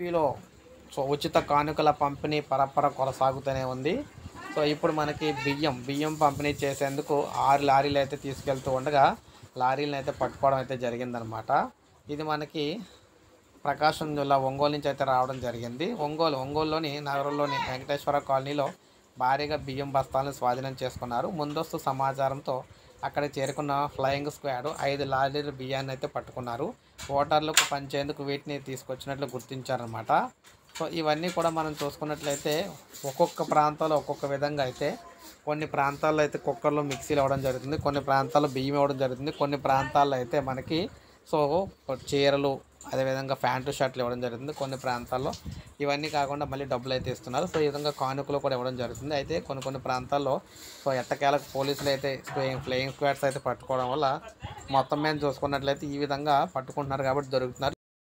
ఏపీలో సో ఉచిత కానుకల పంపిణీ పరపర కొనసాగుతూనే ఉంది సో ఇప్పుడు మనకి బియ్యం బియ్యం పంపిణీ చేసేందుకు ఆరు లారీలు అయితే తీసుకెళ్తూ ఉండగా లారీలను అయితే పట్టుకోవడం అయితే జరిగిందనమాట ఇది మనకి ప్రకాశం జిల్లా ఒంగోలు నుంచి అయితే రావడం జరిగింది ఒంగోలు ఒంగోలులోని నగరంలోని వెంకటేశ్వర కాలనీలో భారీగా బియ్యం బస్తాలను స్వాధీనం చేసుకున్నారు ముందస్తు సమాచారంతో అక్కడ చేరుకున్న ఫ్లయింగ్ స్క్వాడ్ ఐదు లారీల బియ్యాన్ని అయితే పట్టుకున్నారు ఓటర్లకు పంచేందుకు వీటిని తీసుకొచ్చినట్లు గుర్తించారనమాట సో ఇవన్నీ కూడా మనం చూసుకున్నట్లయితే ఒక్కొక్క ప్రాంతంలో ఒక్కొక్క విధంగా అయితే కొన్ని ప్రాంతాల్లో అయితే కుక్కర్లో మిక్సీలు ఇవ్వడం జరుగుతుంది కొన్ని ప్రాంతాల్లో బియ్యం ఇవ్వడం జరుగుతుంది కొన్ని ప్రాంతాల్లో అయితే మనకి సో చీరలు అదేవిధంగా ప్యాంటు షర్ట్లు ఇవ్వడం జరుగుతుంది కొన్ని ప్రాంతాల్లో ఇవన్నీ కాకుండా మళ్ళీ డబ్బులు అయితే ఇస్తున్నారు సో ఈ విధంగా కానుకలు కూడా ఇవ్వడం జరుగుతుంది అయితే కొన్ని కొన్ని ప్రాంతాల్లో సో ఎట్టకేలకు పోలీసులు అయితే ఫ్లేయింగ్ ఫ్లేయింగ్ స్క్వాడ్స్ అయితే పట్టుకోవడం వల్ల మొత్తం మీద చూసుకున్నట్లయితే ఈ విధంగా పట్టుకుంటున్నారు కాబట్టి దొరుకుతున్నారు